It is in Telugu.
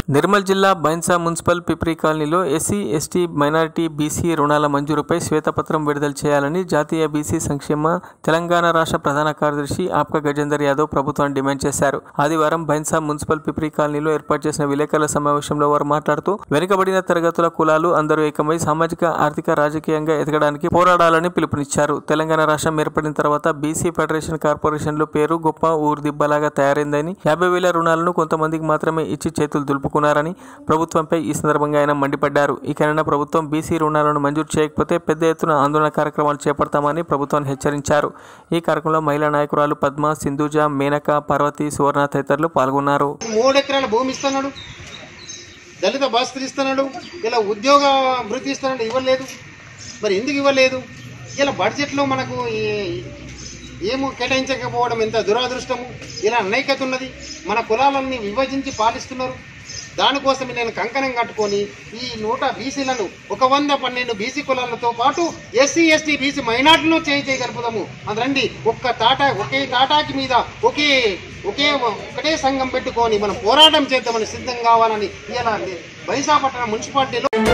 నిర్మల్ జిల్లా బైన్సా మున్సిపల్ పిప్రి కాలనీలో ఎస్సీ ఎస్టీ మైనారిటీ బీసీ రుణాల మంజూరుపై శ్వేతపత్రం విడుదల చేయాలని జాతీయ బీసీ సంక్షేమ తెలంగాణ రాష్ట్ర ప్రధాన కార్యదర్శి ఆప్కా గజేందర్ యాదవ్ ప్రభుత్వాన్ని డిమాండ్ చేశారు ఆదివారం బైన్సా మున్సిపల్ పిప్రి కాలనీలో ఏర్పాటు చేసిన విలేకరుల సమావేశంలో వారు మాట్లాడుతూ వెనుకబడిన తరగతుల కులాలు అందరూ ఏకమై సామాజిక ఆర్థిక రాజకీయంగా ఎదగడానికి పోరాడాలని పిలుపునిచ్చారు తెలంగాణ రాష్ట్రం ఏర్పడిన తర్వాత బీసీ ఫెడరేషన్ కార్పొరేషన్లు పేరు గొప్ప ఊరు దిబ్బలాగా తయారైందని యాభై వేల రుణాలను కొంతమందికి మాత్రమే ఇచ్చి చేతులు దులుపుకున్నారని ప్రభుత్వంపై ఈ సందర్భంగా ఆయన మండిపడ్డారు ఇకనైనా ప్రభుత్వం బీసీ రుణాలను మంజూరు చేయకపోతే పెద్ద ఎత్తున ఆందోళన కార్యక్రమాలు చేపడతామని ప్రభుత్వాన్ని హెచ్చరించారు ఈ కార్యక్రమంలో మహిళా నాయకురాలు పద్మ సింధుజ మేనక పార్వతి సువర్ణ తదితరులు పాల్గొన్నారు మూడు ఎకరాల భూమి ఇస్తున్నాడు దళిత బాస్తులు ఇస్తున్నాడు ఇలా ఉద్యోగ భృతి ఇస్తున్నాడు ఇవ్వలేదు మరి ఎందుకు ఇవ్వలేదు ఇలా బడ్జెట్లో మనకు ఈ- ఏమో కేటాయించకపోవడం ఎంత దురాదృష్టము ఇలా అనైకత ఉన్నది మన కులాలన్నీ విభజించి పాలిస్తున్నారు దానికోసం నేను కంకణం కట్టుకొని ఈ నూట బీసీలను ఒక వంద పన్నెండు బీసీ కులాలతో పాటు ఎస్సీ ఎస్టీ బీసీ మైనార్టీలను చేయి చేయగలుపుదాము అది రండి ఒక్క తాటా ఒకే తాటాకి మీద ఒకే ఒకే ఒకటే సంఘం పెట్టుకొని మనం పోరాటం చేద్దామని సిద్ధం కావాలని ఇలా బైసాపట్నం మున్సిపాలిటీలో